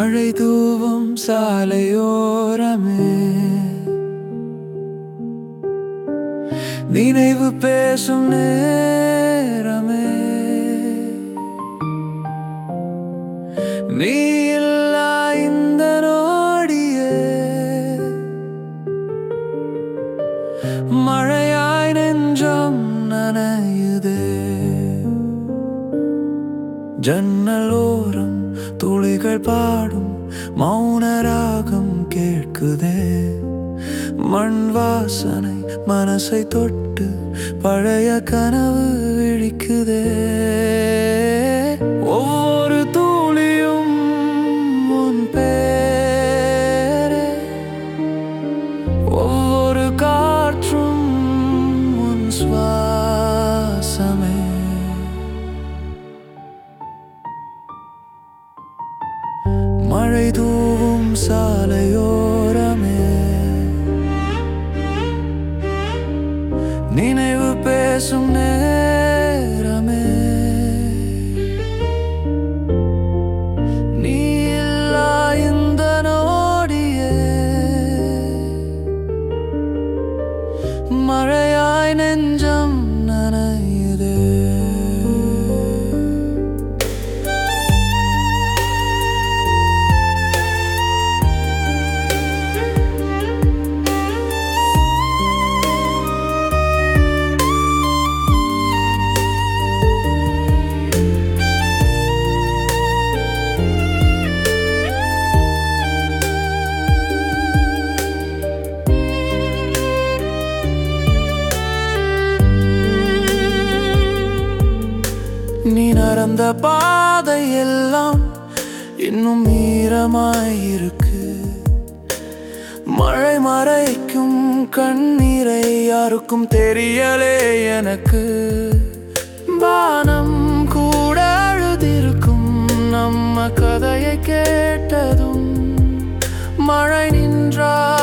மழை தூவும் சாலையோரமே நினைவு பேசும் நேரமே நீ இல்லா இந்த நோடியே மழையாய் நெஞ்சம் நனையுதே ஜன்னலோரம் துளிகள் பாடும் மௌன ராகம் கேட்குதே மண் வாசனை மனசை தொட்டு பழைய கனவு விழிக்குதே ஒவ்வொரு துளியும் உன் பேரே ஒவ்வொரு காற்றும் உன் சுவாசமே மழை தூவும் சாலையோரமே நினைவு பேசும் நேரமே நீ இல்லா இந்த நோடியே மழையாய் நெஞ்சம் நனையுதே நீ நடந்த பாதை எல்லாம் இன்னும் ஈரமாயிருக்கு மழை மறைக்கும் கண்ணீரை யாருக்கும் தெரியலே எனக்கு வானம் கூட அழுதிருக்கும் நம்ம கதையை கேட்டதும் மழை நின்றால்